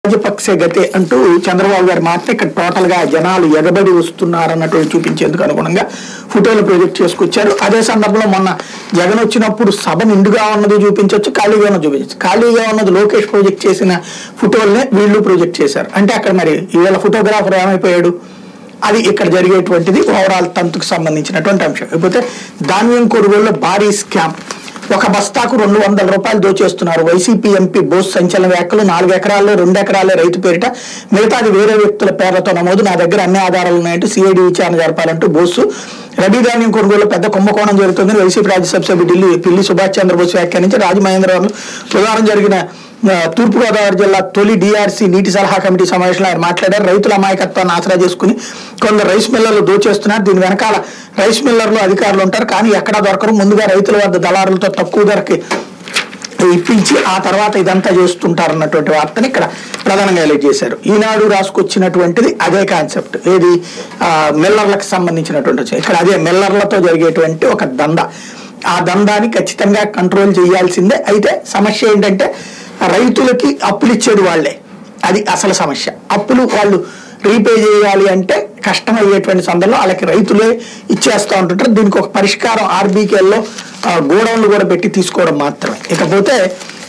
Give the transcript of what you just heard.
రాజపక్స గతే అంటూ చంద్రబాబు గారు మాత్రం ఇక్కడ టోటల్ గా జనాలు ఎగబడి వస్తున్నారు అన్నట్టు చూపించేందుకు అనుగుణంగా ఫోటోలు ప్రొజెక్ట్ చేసుకొచ్చారు అదే సందర్భంలో మొన్న జగన్ వచ్చినప్పుడు సభ నిండుగా ఉన్నది చూపించవచ్చు ఖాళీగా ఉన్నది చూపించవచ్చు ఖాళీగా ఉన్నది లోకేష్ ప్రొజెక్ట్ చేసిన ఫోటోలనే వీళ్ళు ప్రొజెక్ట్ చేశారు అంటే అక్కడ మరి ఈవేళ ఫోటోగ్రాఫర్ ఏమైపోయాడు అది ఇక్కడ జరిగేటువంటిది ఓవరాల్ తంతుకు సంబంధించినటువంటి అంశం ఇకపోతే ధాన్యం కొనుగోలులో భారీ స్కామ్ ఒక బస్తాకు రెండు వందల రూపాయలు దోచేస్తున్నారు వైసీపీ ఎంపీ బోస్ సంచలన వ్యాఖ్యలు నాలుగు ఎకరాల్లో రెండు ఎకరాలే రైతు పేరిట మిగతాది వేరే వ్యక్తుల పేర్లతో నమోదు నా దగ్గర అన్ని ఆధారాలు ఉన్నాయంటూ సిఐడి విచారణ జరపాలంటూ బోసు రబీ ధాన్యం కొనుగోలు పెద్ద కుంభకోణం జరుగుతుందని వైసీపీ రాజ్యసభ సభ్యుడు ఢిల్లీ పిల్లి సుభాష్ చంద్రబోస్ వ్యాఖ్యానించి రాజమహేంద్రవరం బుధవారం జరిగిన ఆ, తూర్పుగోదావరి జిల్లా తొలి డిఆర్సీ నీటి సలహా కమిటీ సమావేశంలో ఆయన మాట్లాడారు రైతుల అమాయకత్వాన్ని ఆసరా చేసుకుని కొందరు రైస్ మిల్లర్లు దోచేస్తున్నారు దీని వెనకాల రైస్ మిల్లర్లు అధికారులు ఉంటారు కానీ ఎక్కడా దొరకరు ముందుగా రైతుల వద్ద దళారులతో తక్కువ ధరకి ఇప్పించి ఆ తర్వాత ఇదంతా చేస్తుంటారు అన్నటువంటి వార్తని ఇక్కడ ప్రధానంగా హైలైట్ చేశారు ఈనాడు రాసుకొచ్చినటువంటిది అదే కాన్సెప్ట్ ఏది ఆ, మిల్లర్లకు సంబంధించినటువంటి వచ్చి- ఇక్కడ అదే మిల్లర్లతో జరిగేటువంటి ఒక దంద ఆ దందాన్ని ఖచ్చితంగా కంట్రోల్ చేయాల్సిందే అయితే సమస్య ఏంటంటే రైతులకి అప్పులు ఇచ్చేది వాళ్ళే అది అసలు సమస్య అప్పులు వాళ్ళు రీపే చేయాలి అంటే కష్టం అయ్యేటువంటి సందర్భంలో వాళ్ళకి రైతులే ఇచ్చేస్తూ ఉంటుంటారు దీనికి ఒక పరిష్కారం ఆర్బీకేల్లో గోడౌన్లు కూడా పెట్టి తీసుకోవడం మాత్రమే ఇకపోతే